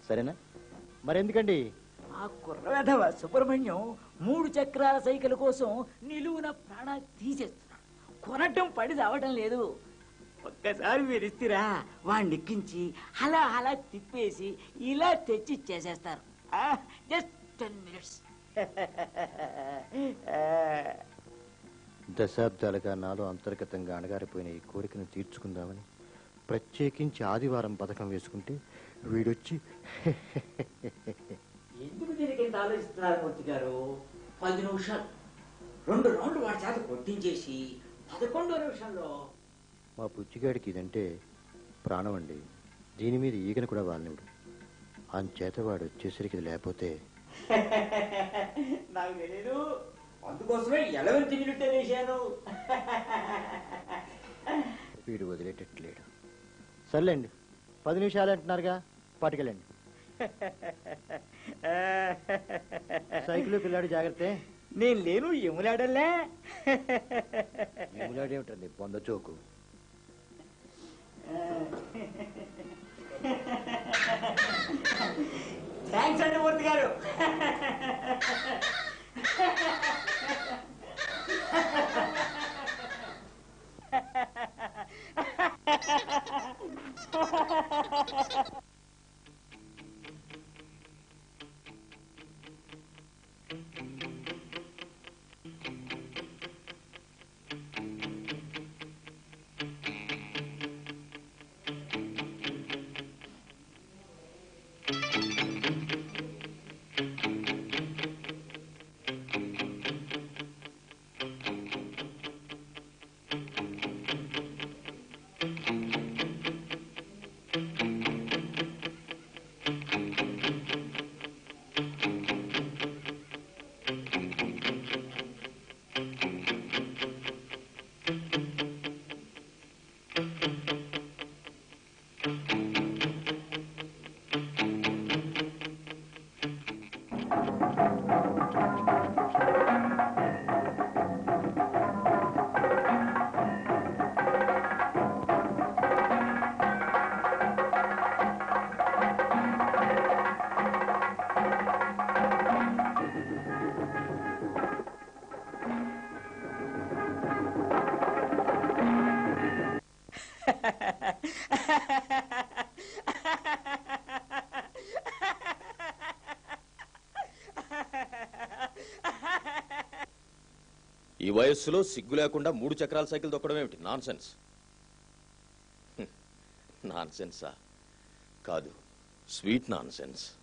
సరేనా మరెందుకండి ఆ కుర్రవేధవ సుబ్రహ్మణ్యం మూడు చక్రాల సైకిల్ కోసం నిలువున ప్రాణాలు తీసేస్తున్నాడు కొనటం పడి అవటం లేదు ఒక్కసారి మీరు ఇస్తారా వాడిని ఎక్కించి అలా అలా తిప్పేసి ఇలా తెచ్చి చేసేస్తారు జస్ట్ టెన్ మినిట్స్ దశాబ్దాలుగా నాలో అంతర్గతంగా అణగారిపోయిన ఈ కోరికను తీర్చుకుందామని ప్రత్యేకించి ఆదివారం పథకం వేసుకుంటే వీడొచ్చి ఎందుకు దీనికి ఇంత ఆలోచిస్తున్నారు మూర్తి గారు పది నిమిషాలు రెండు రౌండ్లు వాడి చేత కొట్టించేసి పదకొండో నిమిషంలో మా పుచ్చిగాడికి ఇదంటే ప్రాణం అండి దీని మీద ఈగను కూడా వాళ్ళనివ్వడు అంచేత వాడు వచ్చేసరికి ఇది లేకపోతే నాకు తెలియదు అందుకోసమే ఎలవెంత్ మినిట్ వేశాను వీడు వదిలేటట్లేడు సర్లేండి పది నిమిషాలు అంటున్నారుగా పట్టుకెళ్ళండి సైకిల్ పిల్లాడు జాగ్రత్త నేను లేను ఎములాడలే ఏమిలాడేమిటండి బొంద చోకు థ్యాంక్స్ అండి మూర్తి గారు ఈ వయస్సులో సిగ్గు లేకుండా మూడు చక్రాల సైకిల్ తొక్కడం ఏమిటి నాన్ సెన్స్ నాన్ సెన్సా కాదు స్వీట్ నాన్ సెన్స్